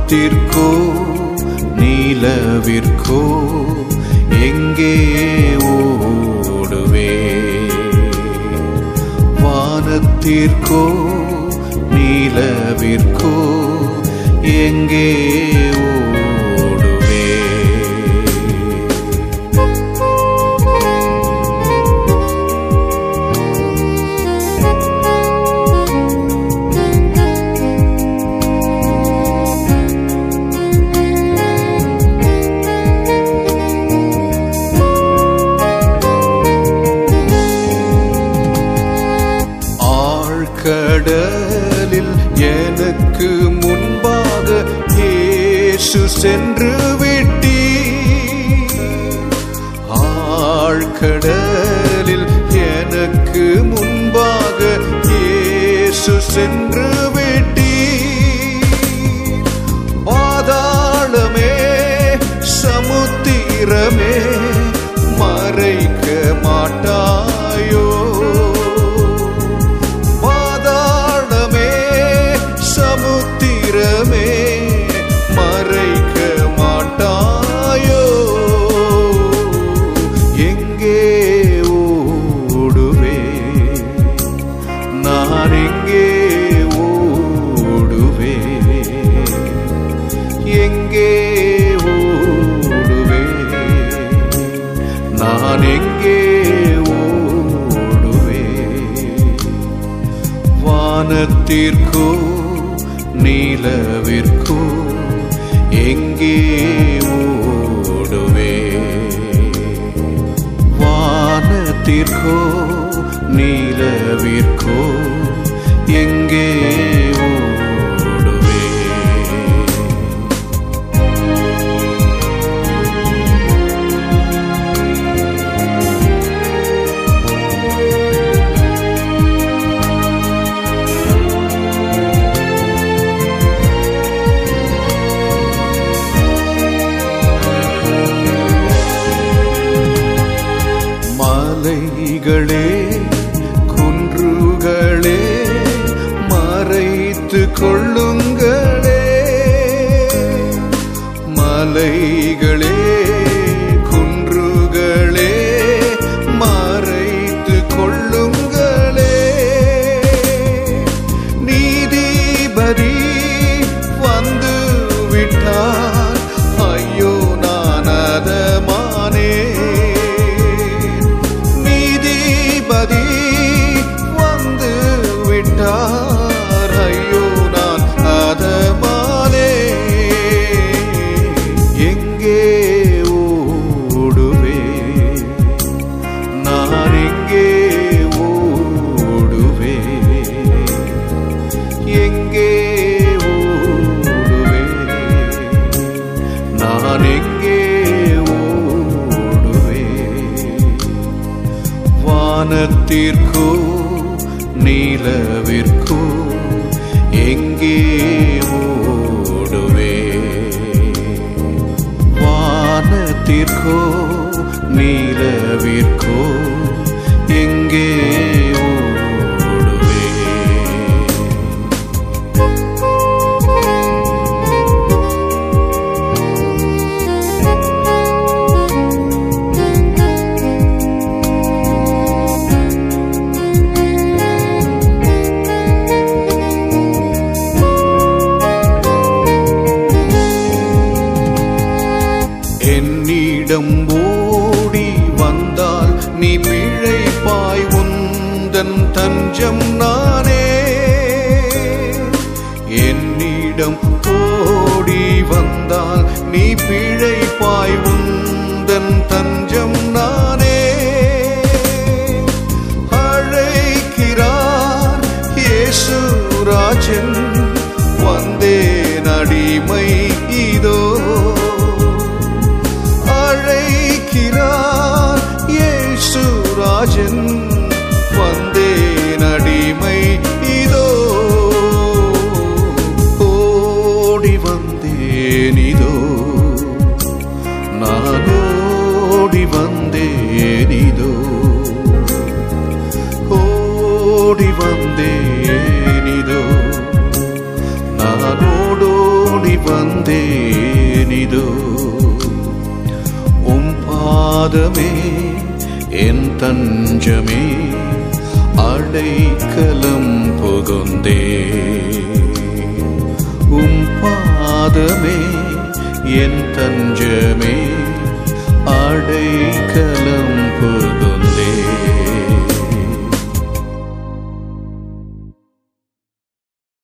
வானத்திற்கோ நீலவிற்கோ எங்கே ஓடுவே வானத்திற்கோ நீலவிற்கோ எங்கே ஓடுவே ஆழ்கடலில் எனக்கு முன்பாக இயேசு சென்று விட்டி ஆழ்கடலில் எனக்கு முன்பாக இயேசு சென்று விட்டி பாதாளமே சமுத்திரமே மறைக்க மாட்டாயோ பாதாளமே சமுத்திரமே மறைக்க மாட்டாயோ எங்கே ஓடுவே நான் எங்கே ஓடுவே எங்கே ஓடுவே நான் எங்கே ஓடுவே வானத்திற்கோ நீலவிற்கோ எங்கே ஓடுவே வானத்திற்கோ நீலவிற்கோ எங்கே ஓடுவே மலைகளே குன்றுகளே மறைத்து கொள்ளுங்களே மலைகளே குன்றுகளே மறைத்து கொள்ளுங்களே நீதிபதி வந்து விட்டார் ஐயோ நான் அதமானே நீதிபதி வந்து விட்டார் ஐயோ நான் அதமானே எங்கே ஓடுவே நான் எங்கே ஓடுவே எங்கே ஓடுவே நான் எங்கே ஓடுவே வானத்திற்கோ நீலவிற்கோ எங்கே ஓடுவே வானத்திற்கோ நீலவிற்கோ எங்கே ஓடுவே என்னிடம் ஓடி வந்தால் நீ பிழைப்பாய் உந்தன் தஞ்சம் நானே என்னிடம் ஓடி வந்தால் நீ பிழைப்பாய் உந்தன் தஞ்சம் நானே அழைக்கிறார் இயேசு ராஜன் வந்தேன் அடிமை இதோ அழைக்கிறார் இயேசு ராஜன் வந்தேன் அடிமை இதோ ஓடி வந்தேன் இதோ நான் ஓடி வந்தேன் இதோ ஓடி வந்தேன் இதோ நான் ஓடோடி வந்தேன் வந்தேனிதோ உம் பாதமே என் தஞ்சமே அடைக்கலம் புகுந்தே உம் பாதமே என் தஞ்சமே